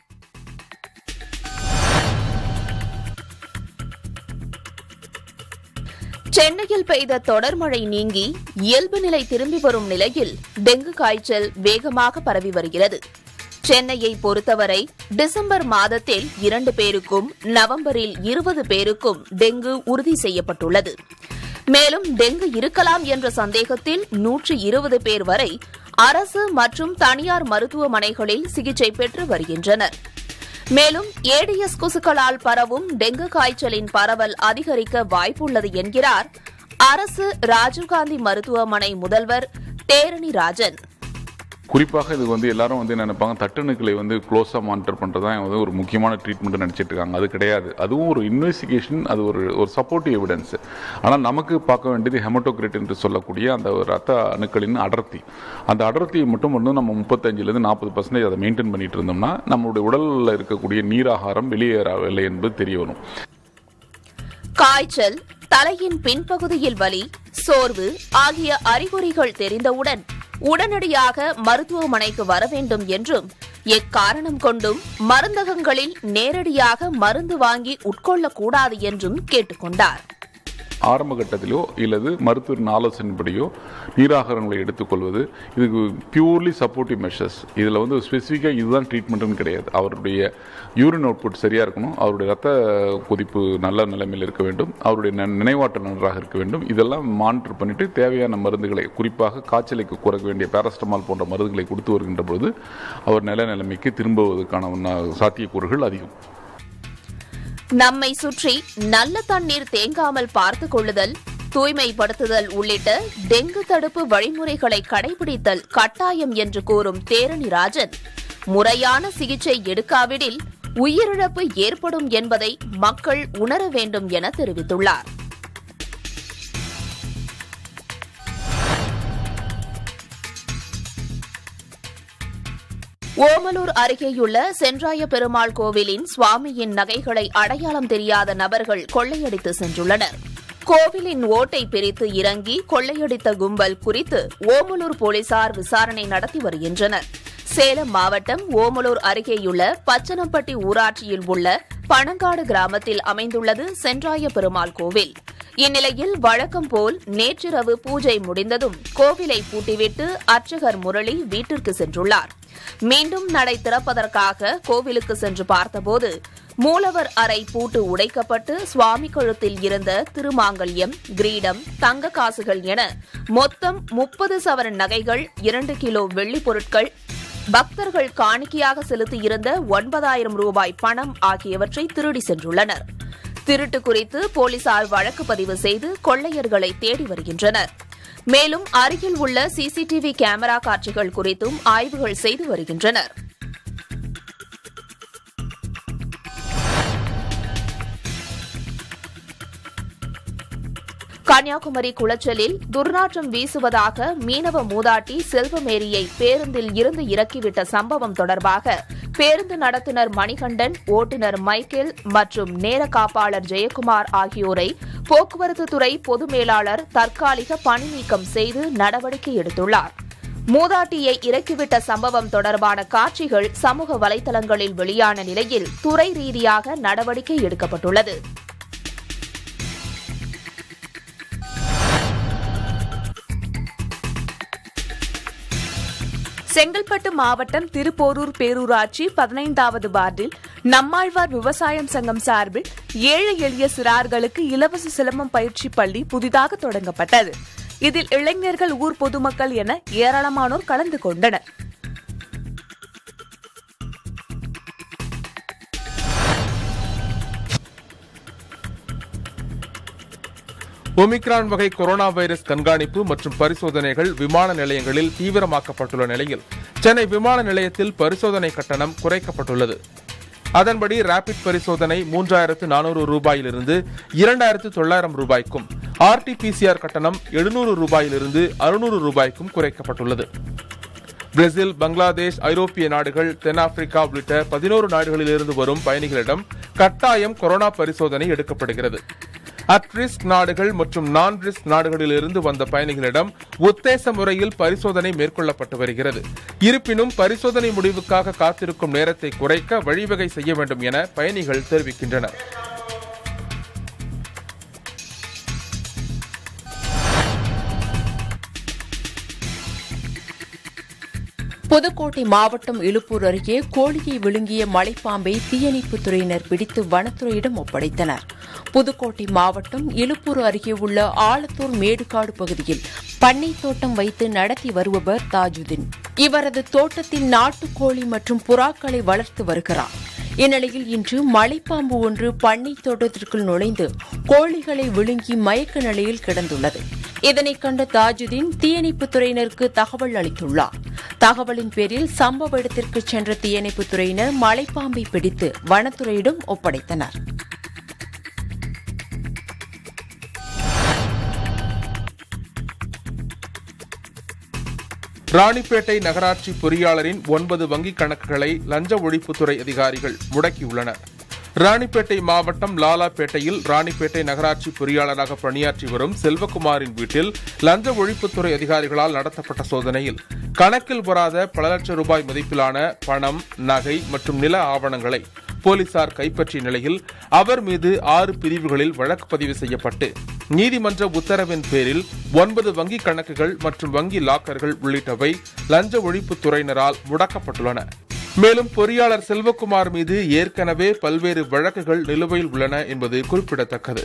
சென்னையில் பெய்த தொடர் மழை நீங்கி இயல்பு நிலை திரும்பி வரும் நிலையில் டெங்கு காய்ச்சல் வேகமாக பரவி வருகிறது சென்னையை பொறுத்தவரை டிசம்பர் மாதத்தில் இரண்டு பேருக்கும் நவம்பரில் இருபது பேருக்கும் டெங்கு உறுதி செய்யப்பட்டுள்ளது மேலும் டெங்கு இருக்கலாம் என்ற சந்தேகத்தில் நூற்று இருபது பேர் வரை அரசு மற்றும் தனியார் மருத்துவமனைகளில் சிகிச்சை பெற்று வருகின்றனர் மேலும் ஏடிஎஸ் கொசுக்களால் பரவும் டெங்கு காய்ச்சலின் பரவல் அதிகரிக்க வாய்ப்புள்ளது என்கிறார் அரசு ராஜீவ்காந்தி மருத்துவமனை முதல்வர் தேரணி ராஜன் குறிப்பாக இது வந்து எல்லாரும் வந்து என்ன நினைப்பாங்க தட்டணுக்களை வந்து க்ளோஸாக மானிட்டர் பண்ணுறது தான் வந்து ஒரு முக்கியமான ட்ரீட்மெண்ட் நினச்சிட்டு இருக்காங்க அது கிடையாது அதுவும் ஒரு இன்வெஸ்டிகேஷன் அது ஒரு ஒரு சப்போர்ட்டிவ் எவிடன்ஸ் ஆனால் நமக்கு பார்க்க வேண்டியது ஹெமட்டோகிரிட் என்று சொல்லக்கூடிய அந்த ஒரு ரத்த அணுக்களின் அடர்த்தி அந்த அடர்த்தியை மட்டும் வந்து நம்ம முப்பத்தஞ்சிலேருந்து நாற்பது பர்சன்டேஜ் அதை மெயின்டைன் பண்ணிட்டு இருந்தோம்னா நம்மளுடைய உடலில் இருக்கக்கூடிய நீராகாரம் வெளியேறவில்லை என்பது தெரிய வரும் காய்ச்சல் தலையின் பின்பகுதியில் வலி சோர்வு ஆகிய அறிகுறிகள் தெரிந்தவுடன் உடனடியாக மருத்துவமனைக்கு வர வேண்டும் என்றும் எக்காரணம் கொண்டும் மருந்தகங்களில் நேரடியாக மருந்து வாங்கி உட்கொள்ளக்கூடாது என்றும் கேட்டுக் கொண்டார் ஆரம்ப கட்டத்திலோ இல்லது மருத்துவரின் ஆலோசனைப்படியோ நீராகாரங்களை எடுத்துக்கொள்வது இதுக்கு பியூர்லி சப்போர்ட்டிவ் மெஷர்ஸ் இதில் வந்து ஸ்பெசிஃபிக்காக இதுதான் ட்ரீட்மெண்ட்னு கிடையாது அவருடைய யூரின் அவுட்புட் சரியாக இருக்கணும் அவருடைய ரத்த கொதிப்பு நல்ல நிலைமையில் இருக்க வேண்டும் அவருடைய ந- நினைவாற்றல் நன்றாக இருக்க வேண்டும் இதெல்லாம் மானிட்டர் பண்ணிட்டு தேவையான மருந்துகளை குறிப்பாக காய்ச்சலுக்கு குறைக்க வேண்டிய பேரஸ்டமால் போன்ற மருந்துகளை கொடுத்து வருகின்ற பொழுது அவர் நில நிலைமைக்கு திரும்புவதற்கான உண்ணா- சாத்தியக்கூறுகள் அதிகம் நம்மை சுற்றி நல்ல தண்ணீர் தேங்காமல் பார்த்துக் கொள்ளுதல் தூய்மைப்படுத்துதல் உள்ளிட்ட டெங்கு தடுப்பு வழிமுறைகளை கடைபிடித்தல் கட்டாயம் என்று கூறும் தேரணி ராஜன் முறையான சிகிச்சை எடுக்காவிடில் உயிரிழப்பு ஏற்படும் என்பதை மக்கள் உணர வேண்டும் என தெரிவித்துள்ளார் ஓமலூர் அருகேயுள்ள சென்றாய பெருமாள் கோவிலின் சுவாமியின் நகைகளை அடையாளம் தெரியாத நபர்கள் கொள்ளையடித்து சென்றுள்ளனர் கோவிலின் ஓட்டை பிரித்து இறங்கி கொள்ளையடித்த கும்பல் குறித்து ஓமலூர் போலீசார் விசாரணை நடத்தி வருகின்றனர் சேலம் மாவட்டம் ஓமலூர் அருகேயுள்ள பச்சனம்பட்டி ஊராட்சியில் உள்ள பனங்காடு கிராமத்தில் அமைந்துள்ளது சென்றாய பெருமாள் கோவில் இந்நிலையில் வழக்கம் போல் நேற்றிரவு பூஜை முடிந்ததும் கோவிலை பூட்டிவிட்டு அர்ச்சகர் முரளி வீட்டிற்கு சென்றுள்ளார் மீண்டும் நடை திறப்பதற்காக கோவிலுக்கு சென்று பார்த்தபோது மூலவர் அறை பூட்டு உடைக்கப்பட்டு சுவாமி கழுத்தில் இருந்த திருமாங்கல்யம் கிரீடம் தங்க காசுகள் என மொத்தம் முப்பது சவரன் நகைகள் இரண்டு கிலோ வெள்ளிப் பொருட்கள் பக்தர்கள் காணிக்கையாக செலுத்தியிருந்த ஒன்பதாயிரம் ரூபாய் பணம் ஆகியவற்றை திருடி சென்றுள்ளனர் திருட்டு குறித்து போலீசார் வழக்கு பதிவு செய்து கொள்ளையர்களை தேடி வருகின்றனர் மேலும் அருகில் உள்ள சிசிடிவி கேமரா காட்சிகள் குறித்தும் ஆய்வுகள் செய்து வருகின்றனர் கன்னியாகுமரி குளச்சலில் துர்நாற்றம் வீசுவதாக மீனவ மூதாட்டி செல்வமேரியை பேருந்தில் இருந்து இறக்கிவிட்ட சம்பவம் தொடர்பாக பேருந்து நடத்துனர் மணிகண்டன் ஓட்டுநர் மைக்கேல் மற்றும் நேர காப்பாளர் ஜெயக்குமார் ஆகியோரை போக்குவரத்து துறை பொது மேலாளர் தற்காலிக பணி நீக்கம் செய்து நடவடிக்கை எடுத்துள்ளார் மூதாட்டியை இறக்கிவிட்ட சம்பவம் தொடர்பான காட்சிகள் சமூக வலைதளங்களில் வெளியான நிலையில் துறை ரீதியாக நடவடிக்கை எடுக்கப்பட்டுள்ளது செங்கல்பட்டு மாவட்டம் திருப்போரூர் பேரூராட்சி பதினைந்தாவது வார்டில் நம்மாழ்வார் விவசாயம் சங்கம் சார்பில் ஏழை எளிய சிறார்களுக்கு இலவச சிலம்பம் பயிற்சி பள்ளி புதிதாக தொடங்கப்பட்டது இதில் இளைஞர்கள் ஊர் பொதுமக்கள் என ஏராளமானோர் கலந்து கொண்டனர் ஒமிக்ரான் வகை கொரோனா வைரஸ் கண்காணிப்பு மற்றும் பரிசோதனைகள் விமான நிலையங்களில் தீவிரமாக்கப்பட்டுள்ள நிலையில் சென்னை விமான நிலையத்தில் பரிசோதனை கட்டணம் குறைக்கப்பட்டுள்ளது அதன்படி ரேபிட் பரிசோதனை மூன்றாயிரத்து நானூறு ரூபாயிலிருந்து இரண்டாயிரத்து தொள்ளாயிரம் ரூபாய்க்கும் ஆர்டிபிசிஆர் கட்டணம் எழுநூறு ரூபாயிலிருந்து அறுநூறு ரூபாய்க்கும் குறைக்கப்பட்டுள்ளது பிரேசில் பங்களாதேஷ் ஐரோப்பிய நாடுகள் தென்னாப்பிரிக்கா உள்ளிட்ட பதினோரு நாடுகளிலிருந்து வரும் பயணிகளிடம் கட்டாயம் கொரோனா பரிசோதனை எடுக்கப்படுகிறது அட் ரிஸ்க் நாடுகள் மற்றும் நான் ரிஸ்க் நாடுகளிலிருந்து வந்த பயணிகளிடம் உத்தேச முறையில் பரிசோதனை மேற்கொள்ளப்பட்டு வருகிறது இருப்பினும் பரிசோதனை முடிவுக்காக காத்திருக்கும் நேரத்தை குறைக்க வழிவகை செய்ய வேண்டும் என பயணிகள் தெரிவிக்கின்றனர் புதுக்கோட்டை மாவட்டம் இலுப்பூர் அருகே கோழியை விழுங்கிய மலைப்பாம்பை தீயணைப்புத் துறையினர் பிடித்து வனத்துறையிடம் ஒப்படைத்தனர் புதுக்கோட்டை மாவட்டம் இலுப்பூர் அருகே உள்ள ஆலத்தூர் மேடுகாடு பகுதியில் பண்ணை தோட்டம் வைத்து நடத்தி வருபவர் தாஜுதீன் இவரது தோட்டத்தில் நாட்டுக்கோழி மற்றும் புறாக்களை வளர்த்து வருகிறார் இந்நிலையில் இன்று மலைப்பாம்பு ஒன்று பண்ணை தோட்டத்திற்குள் நுழைந்து கோழிகளை விழுங்கி மயக்க நிலையில் கிடந்துள்ளது இதனைக் கண்ட தாஜுதீன் தீயணைப்புத் துறையினருக்கு தகவல் அளித்துள்ளார் தகவலின் பேரில் சம்பவ இடத்திற்கு சென்ற தீயணைப்புத் துறையினர் மலைப்பாம்பை பிடித்து வனத்துறையிடம் ஒப்படைத்தனர் ராணிப்பேட்டை நகராட்சி பொறியாளரின் ஒன்பது வங்கிக் கணக்குகளை லஞ்ச ஒழிப்புத்துறை அதிகாரிகள் முடக்கியுள்ளனர் ராணிப்பேட்டை மாவட்டம் லாலாப்பேட்டையில் ராணிப்பேட்டை நகராட்சி பொறியாளராக பணியாற்றி வரும் செல்வகுமாரின் வீட்டில் லஞ்ச ஒழிப்புத்துறை அதிகாரிகளால் நடத்தப்பட்ட சோதனையில் கணக்கில் வராத பல லட்சம் ரூபாய் மதிப்பிலான பணம் நகை மற்றும் நில ஆவணங்களை போலீசார் கைப்பற்றிய நிலையில் அவர் மீது ஆறு பிரிவுகளில் வழக்கு பதிவு செய்யப்பட்டு நீதிமன்ற உத்தரவின் பேரில் ஒன்பது வங்கிக் கணக்குகள் மற்றும் வங்கி லாக்கர்கள் உள்ளிட்டவை லஞ்ச ஒழிப்புத் துறையினரால் முடக்கப்பட்டுள்ளன மேலும் பொறியாளர் செல்வகுமார் மீது ஏற்கனவே பல்வேறு வழக்குகள் நிலுவையில் உள்ளன என்பது குறிப்பிடத்தக்கது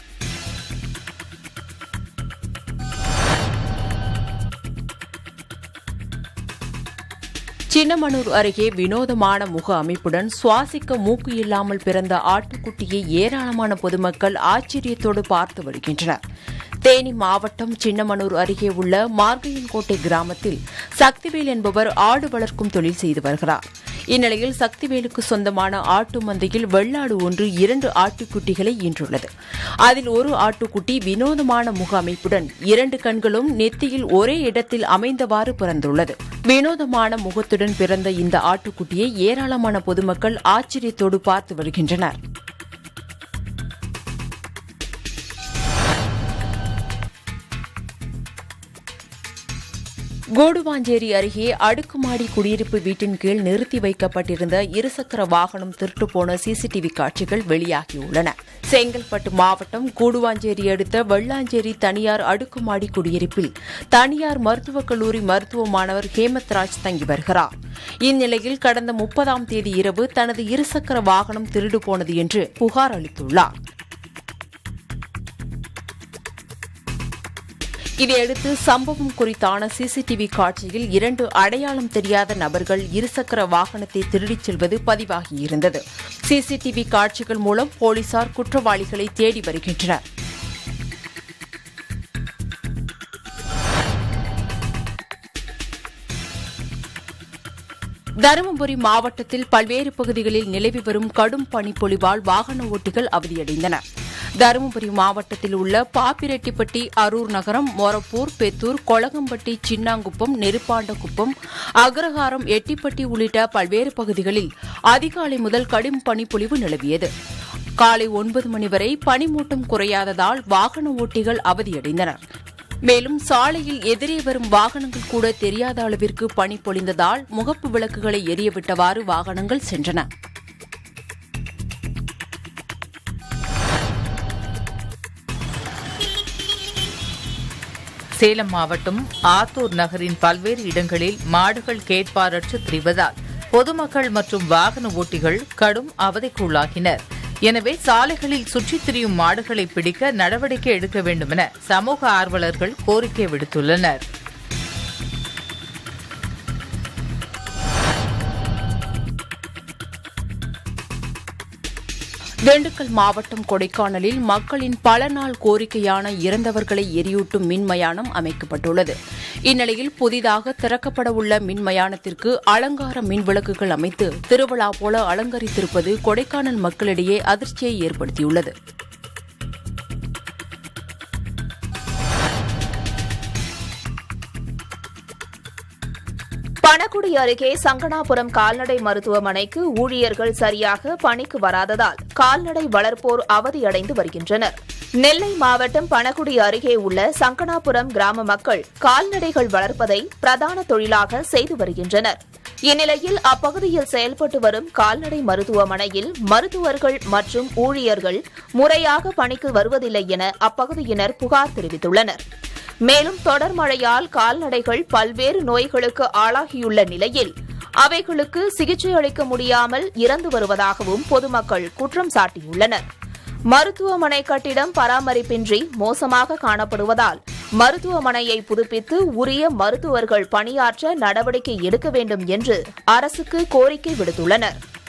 சின்னமனூர் அருகே வினோதமான முக அமைப்புடன் சுவாசிக்க மூக்கு இல்லாமல் பிறந்த ஆட்டுக்குட்டியை ஏராளமான பொதுமக்கள் ஆச்சரியத்தோடு பார்த்து வருகின்றனர் தேனி மாவட்டம் சின்னமனூர் அருகே உள்ள மார்கையன்கோட்டை கிராமத்தில் சக்திவேல் என்பவர் ஆடு வளர்க்கும் தொழில் செய்து வருகிறார் இந்நிலையில் சக்திவேலுக்கு சொந்தமான ஆட்டு மந்தையில் வெள்ளாடு ஒன்று இரண்டு ஆட்டுக்குட்டிகளை ஈன்றுள்ளது அதில் ஒரு ஆட்டுக்குட்டி வினோதமான முக அமைப்புடன் இரண்டு கண்களும் நெத்தியில் ஒரே இடத்தில் அமைந்தவாறு பிறந்துள்ளது வினோதமான முகத்துடன் பிறந்த இந்த ஆட்டுக்குட்டியை ஏராளமான பொதுமக்கள் ஆச்சரியத்தோடு பார்த்து வருகின்றனர் கோடுவாஞ்சேரி அருகே அடுக்குமாடி குடியிருப்பு வீட்டின் கீழ் நிறுத்தி வைக்கப்பட்டிருந்த இருசக்கர வாகனம் திருட்டு போன சிசிடிவி காட்சிகள் வெளியாகியுள்ளன செங்கல்பட்டு மாவட்டம் கூடுவாஞ்சேரி அடுத்த வெள்ளாஞ்சேரி தனியார் அடுக்குமாடி குடியிருப்பில் தனியார் மருத்துவக் கல்லூரி மருத்துவ மாணவர் ஹேமத்ராஜ் தங்கி வருகிறார் இந்நிலையில் கடந்த முப்பதாம் தேதி இரவு தனது இருசக்கர வாகனம் திருடு போனது என்று புகார் அளித்துள்ளார் இதையடுத்து சம்பவம் குறித்தான சிசிடிவி காட்சியில் இரண்டு அடையாளம் தெரியாத நபர்கள் இருசக்கர வாகனத்தை திருடிச் செல்வது பதிவாகியிருந்தது சிசிடிவி காட்சிகள் மூலம் போலீசார் குற்றவாளிகளை தேடி வருகின்றனர் தருமபுரி மாவட்டத்தில் பல்வேறு பகுதிகளில் நிலவி வரும் கடும் பனிப்பொழிவால் வாகன ஓட்டிகள் அவதியடைந்தனர் தருமபுரி மாவட்டத்தில் உள்ள பாப்பிரெட்டிப்பட்டி அரூர் நகரம் மொரப்பூர் பெத்தூர் கொளகம்பட்டி சின்னாங்குப்பம் நெருப்பாண்டகுப்பம் அக்ரஹாரம் எட்டிப்பட்டி உள்ளிட்ட பல்வேறு பகுதிகளில் அதிகாலை முதல் கடும் பனிப்பொழிவு நிலவியது காலை ஒன்பது மணி வரை பனிமூட்டம் குறையாததால் வாகன ஓட்டிகள் அவதியடைந்தனர் மேலும் சாலையில் எதிரே வரும் வாகனங்கள் கூட தெரியாத அளவிற்கு பனி பொழிந்ததால் முகப்பு விளக்குகளை எரியவிட்டவாறு வாகனங்கள் சென்றன சேலம் மாவட்டம் ஆத்தூர் நகரின் பல்வேறு இடங்களில் மாடுகள் கேட்பாரற்று திரிவதால் பொதுமக்கள் மற்றும் வாகன ஓட்டிகள் கடும் அவதிக்குள்ளாகினர் எனவே சாலைகளில் சுற்றித் திரியும் மாடுகளை பிடிக்க நடவடிக்கை எடுக்க வேண்டுமென சமூக ஆர்வலர்கள் கோரிக்கை விடுத்துள்ளனர் திண்டுக்கல் மாவட்டம் கொடைக்கானலில் மக்களின் பல நாள் கோரிக்கையான இறந்தவர்களை எரியூட்டும் மின்மயானம் அமைக்கப்பட்டுள்ளது இந்நிலையில் புதிதாக திறக்கப்பட உள்ள மின்மயானத்திற்கு அலங்கார மின் விளக்குகள் அமைத்து திருவிழா போல அலங்கரித்திருப்பது கொடைக்கானல் மக்களிடையே அதிர்ச்சியை ஏற்படுத்தியுள்ளது பணகுடி அருகே சங்கனாபுரம் கால்நடை மருத்துவமனைக்கு ஊழியர்கள் சரியாக பணிக்கு வராததால் கால்நடை வளர்ப்போர் அவதியடைந்து வருகின்றனர் நெல்லை மாவட்டம் பணகுடி அருகே உள்ள சங்கனாபுரம் கிராம மக்கள் கால்நடைகள் வளர்ப்பதை பிரதான தொழிலாக செய்து வருகின்றனர் இந்நிலையில் அப்பகுதியில் செயல்பட்டு வரும் கால்நடை மருத்துவமனையில் மருத்துவர்கள் மற்றும் ஊழியர்கள் முறையாக பணிக்கு வருவதில்லை என அப்பகுதியினர் புகார் தெரிவித்துள்ளனர் மேலும் தொடர் மழையால் கால்நடைகள் பல்வேறு நோய்களுக்கு ஆளாகியுள்ள நிலையில் அவைகளுக்கு சிகிச்சை அளிக்க முடியாமல் இறந்து வருவதாகவும் பொதுமக்கள் குற்றம் சாட்டியுள்ளனர் மருத்துவமனை கட்டிடம் பராமரிப்பின்றி மோசமாக காணப்படுவதால் மருத்துவமனையை புதுப்பித்து உரிய மருத்துவர்கள் பணியாற்ற நடவடிக்கை எடுக்க வேண்டும் என்று அரசுக்கு கோரிக்கை விடுத்துள்ளனர்